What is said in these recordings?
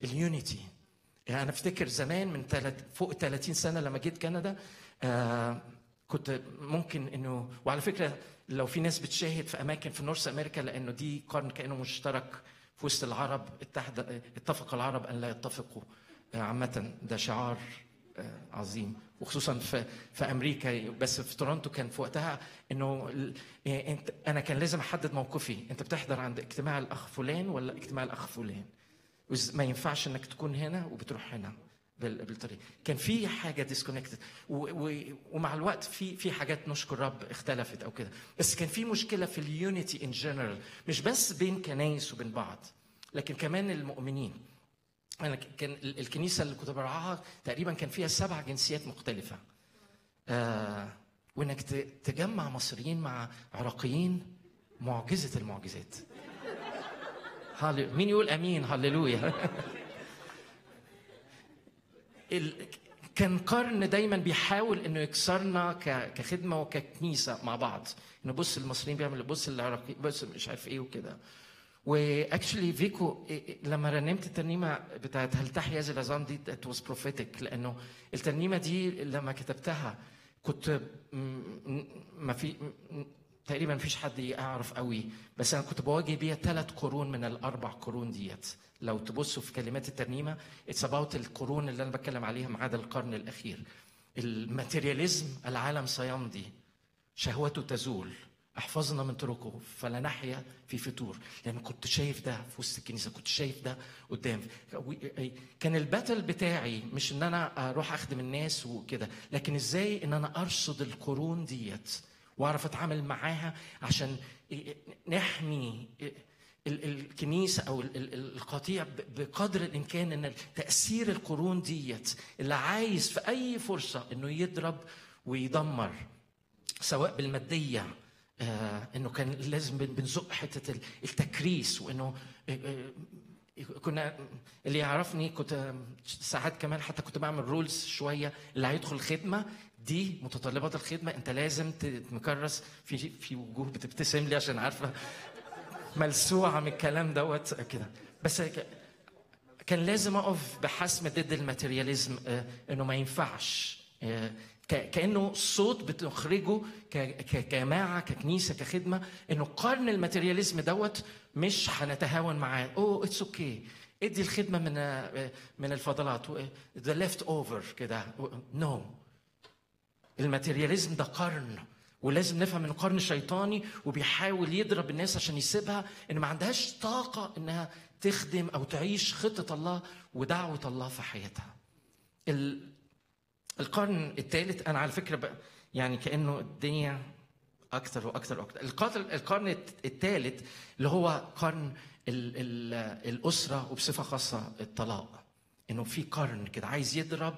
اليونيتي يعني انا افتكر زمان من تلت فوق 30 سنه لما جيت كندا آه كنت ممكن انه وعلى فكره لو في ناس بتشاهد في اماكن في نورث امريكا لانه دي قرن كانه مشترك في وسط العرب اتحد اتفق العرب ان لا يتفقوا آه، عامه ده شعار آه، عظيم وخصوصا في في امريكا بس في تورونتو كان في وقتها انه ال- إيه، انت انا كان لازم احدد موقفي انت بتحضر عند اجتماع الاخ فلان ولا اجتماع الاخ فلان وز- ما ينفعش انك تكون هنا وبتروح هنا بال- بالطريقه كان في حاجه ديسكونكتد ومع الوقت في في حاجات نشكر رب اختلفت او كده بس كان في مشكله في اليونيتي ان جنرال مش بس بين كنايس وبين بعض لكن كمان المؤمنين انا ك- كان ال- الكنيسه اللي كنت برعاها تقريبا كان فيها سبع جنسيات مختلفه آه وانك ت- تجمع مصريين مع عراقيين معجزه المعجزات هالي- مين يقول امين هللويا ال... كان قرن دايما بيحاول انه يكسرنا ك... كخدمه وككنيسه مع بعض انه بص المصريين بيعملوا بص العراقي بص مش عارف ايه وكده واكشلي فيكو إيه- إيه، لما رنمت الترنيمه بتاعت هل تحيا هذه العظام دي ات واز بروفيتك لانه الترنيمه دي لما كتبتها كنت م- م- ما في م- تقريبا مفيش حد يعرف قوي بس انا كنت بواجه بيها ثلاث قرون من الاربع قرون ديت لو تبصوا في كلمات الترنيمه اتس اباوت القرون اللي انا بتكلم عليها ما عدا القرن الاخير الماتيرياليزم العالم سيمضي شهوته تزول احفظنا من طرقه فلا نحيا في فتور لان كنت شايف ده في وسط الكنيسه كنت شايف ده قدام كان الباتل بتاعي مش ان انا اروح اخدم الناس وكده لكن ازاي ان انا ارصد القرون ديت واعرف اتعامل معاها عشان نحمي ال- الكنيسه او ال- ال- القطيع ب- بقدر الامكان ان تاثير القرون ديت اللي عايز في اي فرصه انه يضرب ويدمر سواء بالماديه آه انه كان لازم بن- بنزق حته ال- التكريس وانه آه، آه، كنا اللي يعرفني كنت آه، ساعات كمان حتى كنت بعمل رولز شويه اللي هيدخل خدمه دي متطلبات الخدمه انت لازم ت- مكرس في في وجوه بتبتسم لي عشان عارفه ملسوعه من الكلام دوت كده بس ك- كان لازم اقف بحسم ضد الماتيرياليزم آه، انه ما ينفعش آه، ك- كانه صوت بتخرجه ك- كجماعه ككنيسه كخدمه انه قرن الماتيرياليزم دوت مش هنتهاون معاه اوه اتس اوكي ادي الخدمه من آه، من الفضلات ذا ليفت اوفر كده نو no. الماتيرياليزم ده قرن ولازم نفهم انه قرن شيطاني وبيحاول يضرب الناس عشان يسيبها ان ما عندهاش طاقه انها تخدم او تعيش خطه الله ودعوه الله في حياتها. ال- القرن الثالث انا على فكره بقى يعني كانه الدنيا اكتر واكتر واكتر القرن القرن الثالث اللي هو قرن ال ال الاسره وبصفه خاصه الطلاق انه في قرن كده عايز يضرب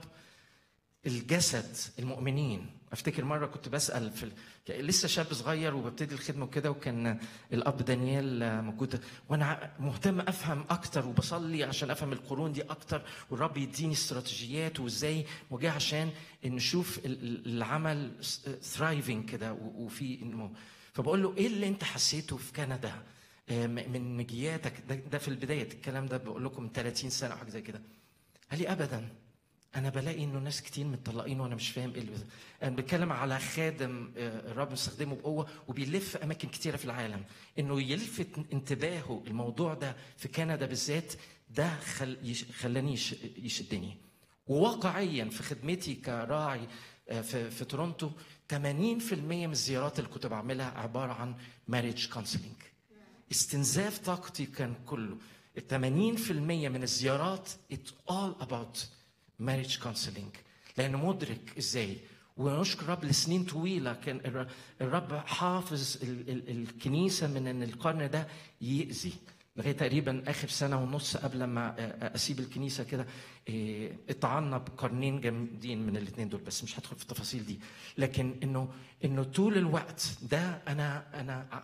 الجسد المؤمنين افتكر مره كنت بسال في ال... لسه شاب صغير وببتدي الخدمه وكده وكان الاب دانيال موجود وانا مهتم افهم اكتر وبصلي عشان افهم القرون دي اكتر والرب يديني استراتيجيات وازاي وجاي عشان نشوف ال- ال- العمل ثرايفنج كده و- وفي انه فبقول له ايه اللي انت حسيته في كندا آه، م- من مجياتك ده, ده في البدايه الكلام ده بقول لكم من 30 سنه او حاجه زي كده قال لي ابدا انا بلاقي انه ناس كتير متطلقين وانا مش فاهم ايه اللي بيحصل. انا بتكلم على خادم آه، الرب مستخدمه بقوه وبيلف اماكن كتيره في العالم انه يلفت انتباهه الموضوع ده في كندا بالذات ده خل... يش... خلاني يش... يشدني وواقعيا في خدمتي كراعي آه، في في تورونتو 80% من الزيارات اللي كنت بعملها عباره عن ماريج كونسلنج استنزاف طاقتي كان كله 80% من الزيارات it's all about marriage counseling لانه مدرك ازاي ونشكر الرب لسنين طويله كان الر- الرب حافظ ال- ال- الكنيسه من ان القرن ده يأذي لغايه تقريبا اخر سنه ونص قبل ما اسيب الكنيسه كده إيه، اتعنا بقرنين جامدين من الاثنين دول بس مش هدخل في التفاصيل دي لكن انه انه طول الوقت ده انا انا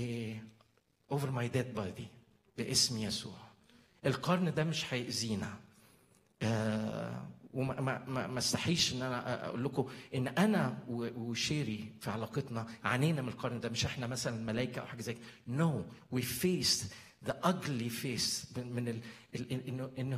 اوفر ماي ديد بادي باسم يسوع القرن ده مش هيأذينا آه، وما ما ما ما استحيش ان انا اقول لكم ان انا و- وشيري في علاقتنا عانينا من القرن ده مش احنا مثلا ملائكه او حاجه زي كده نو وي فيس ذا اجلي فيس من ال- ال- انه انه